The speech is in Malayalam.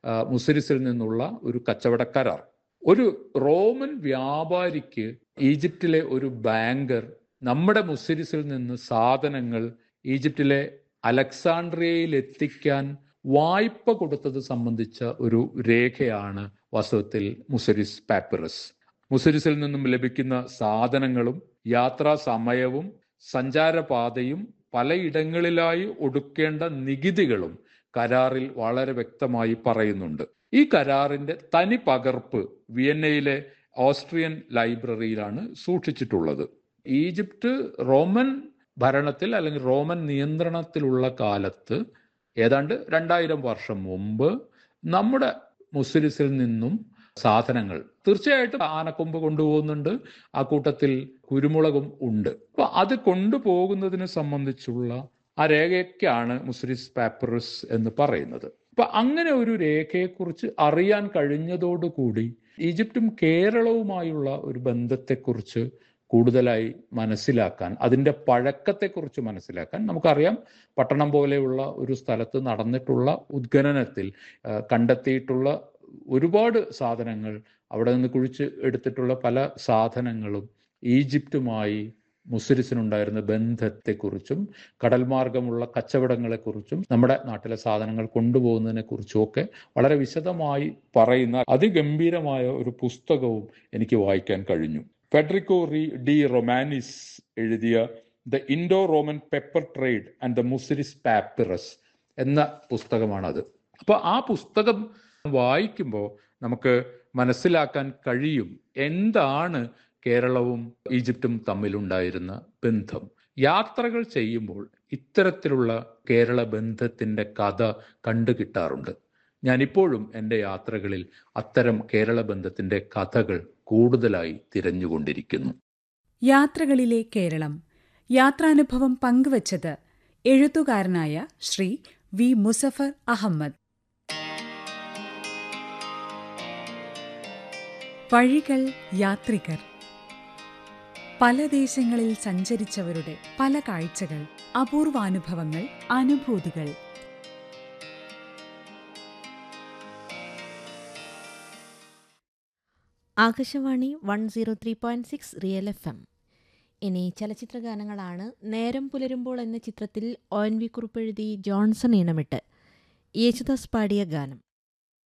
ആ, മുസിരിസിൽ നിന്നുള്ള ഒരു കച്ചവട കരാർ ഒരു റോമൻ വ്യാപാരിക്ക് ഈജിപ്തിലെ ഒരു ബാങ്കർ നമ്മുടെ മുസിരിസിൽ നിന്ന് സാധനങ്ങൾ ഈജിപ്തിലെ അലക്സാണ്ട്രിയയിൽ എത്തിക്കാൻ വായ്പ കൊടുത്തത് സംബന്ധിച്ച ഒരു രേഖയാണ് വാസ്തവത്തിൽ മുസരിസ് പാപ്പിറസ് മുസരിസിൽ നിന്നും ലഭിക്കുന്ന സാധനങ്ങളും യാത്രാ സമയവും സഞ്ചാരപാതയും പലയിടങ്ങളിലായി ഒടുക്കേണ്ട നികുതികളും കരാറിൽ വളരെ വ്യക്തമായി പറയുന്നുണ്ട് ഈ കരാറിന്റെ തനി പകർപ്പ് വിയന്നയിലെ ഓസ്ട്രിയൻ ലൈബ്രറിയിലാണ് സൂക്ഷിച്ചിട്ടുള്ളത് ഈജിപ്ത് റോമൻ ഭരണത്തിൽ അല്ലെങ്കിൽ റോമൻ നിയന്ത്രണത്തിലുള്ള കാലത്ത് ഏതാണ്ട് രണ്ടായിരം വർഷം മുമ്പ് നമ്മുടെ മുസ്ലിസിൽ നിന്നും സാധനങ്ങൾ തീർച്ചയായിട്ടും ആനക്കൊമ്പ് കൊണ്ടുപോകുന്നുണ്ട് ആ കൂട്ടത്തിൽ കുരുമുളകും ഉണ്ട് അപ്പൊ അത് കൊണ്ടുപോകുന്നതിനെ സംബന്ധിച്ചുള്ള ആ രേഖയ്ക്കാണ് മുസ്ലിസ് പാപ്പറസ് എന്ന് പറയുന്നത് അപ്പൊ അങ്ങനെ ഒരു രേഖയെക്കുറിച്ച് അറിയാൻ കഴിഞ്ഞതോടുകൂടി ഈജിപ്തും കേരളവുമായുള്ള ഒരു ബന്ധത്തെക്കുറിച്ച് കൂടുതലായി മനസ്സിലാക്കാൻ അതിൻ്റെ പഴക്കത്തെക്കുറിച്ച് മനസ്സിലാക്കാൻ നമുക്കറിയാം പട്ടണം പോലെയുള്ള ഒരു സ്ഥലത്ത് നടന്നിട്ടുള്ള ഉദ്ഖനനത്തിൽ ആ, കണ്ടെത്തിയിട്ടുള്ള ഒരുപാട് സാധനങ്ങൾ അവിടെ നിന്ന് കുഴിച്ച് എടുത്തിട്ടുള്ള പല സാധനങ്ങളും ഈജിപ്തുമായി മുസ്ലിസിനുണ്ടായിരുന്ന ബന്ധത്തെക്കുറിച്ചും കടൽ മാർഗമുള്ള കച്ചവടങ്ങളെക്കുറിച്ചും നമ്മുടെ നാട്ടിലെ സാധനങ്ങൾ കൊണ്ടുപോകുന്നതിനെ കുറിച്ചും ഒക്കെ വളരെ വിശദമായി പറയുന്ന അതിഗംഭീരമായ ഒരു പുസ്തകവും എനിക്ക് വായിക്കാൻ കഴിഞ്ഞു ഫെഡറിക്കോ റി ഡി റൊമാനിസ് എഴുതിയ the Indo Roman pepper trade and the Muziris papyrus എന്ന പുസ്തകമാണത് അപ്പൊ ആ പുസ്തകം വായിക്കുമ്പോൾ നമുക്ക് മനസ്സിലാക്കാൻ കഴിയും എന്താണ് കേരളവും ഈജിപ്തും തമ്മിലുണ്ടായിരുന്ന ബന്ധം യാത്രകൾ ചെയ്യുമ്പോൾ ഇത്തരത്തിലുള്ള കേരള ബന്ധത്തിന്റെ കഥ കണ്ടു കിട്ടാറുണ്ട് ഞാനിപ്പോഴും എൻ്റെ യാത്രകളിൽ അത്തരം കേരള ബന്ധത്തിന്റെ കഥകൾ കൂടുതലായി തിരഞ്ഞുകൊണ്ടിരിക്കുന്നു യാത്രകളിലെ കേരളം യാത്രാനുഭവം പങ്കുവച്ചത് എഴുത്തുകാരനായ ശ്രീ വി മുസഫർ അഹമ്മദ് വഴികൾ യാത്രികർ പല ദേശങ്ങളിൽ സഞ്ചരിച്ചവരുടെ പല കാഴ്ചകൾ അപൂർവാനുഭവങ്ങൾ അനുഭൂതികൾ Akashvani one zero three point six real F M ഇനി ചലച്ചിത്ര ഗാനങ്ങളാണ് നേരം പുലരുമ്പോൾ എന്ന ചിത്രത്തിൽ ഒ എൻ വി കുറിപ്പെഴുതി ജോൺസൺ ഈണമിട്ട് യേശുദാസ് പാടിയ ഗാനം